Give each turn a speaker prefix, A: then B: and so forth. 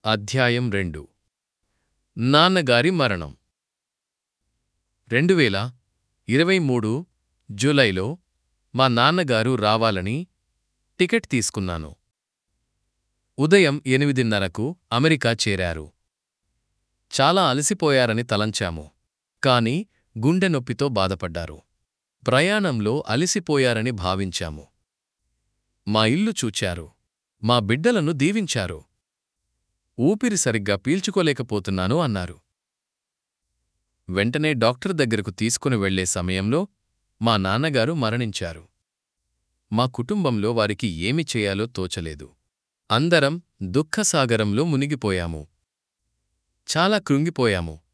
A: అధ్యాయం రెండు నాన్నగారి మరణం రెండు వేల ఇరవై మూడు జూలైలో మా నాన్నగారు రావాలని టికెట్ తీసుకున్నాను ఉదయం ఎనిమిదిన్నరకు అమెరికా చేరారు చాలా అలసిపోయారని తలంచాము కాని గుండె నొప్పితో బాధపడ్డారు ప్రయాణంలో అలసిపోయారని భావించాము మా ఇల్లు చూచారు మా బిడ్డలను దీవించారు ఊపిరి సరిగ్గా పీల్చుకోలేకపోతున్నాను అన్నారు వెంటనే డాక్టర్ దగ్గరకు తీసుకుని వెళ్లే సమయంలో మా నాన్నగారు మరణించారు మా కుటుంబంలో వారికి ఏమి చేయాలో తోచలేదు అందరం దుఃఖసాగరంలో మునిగిపోయాము చాలా కృంగిపోయాము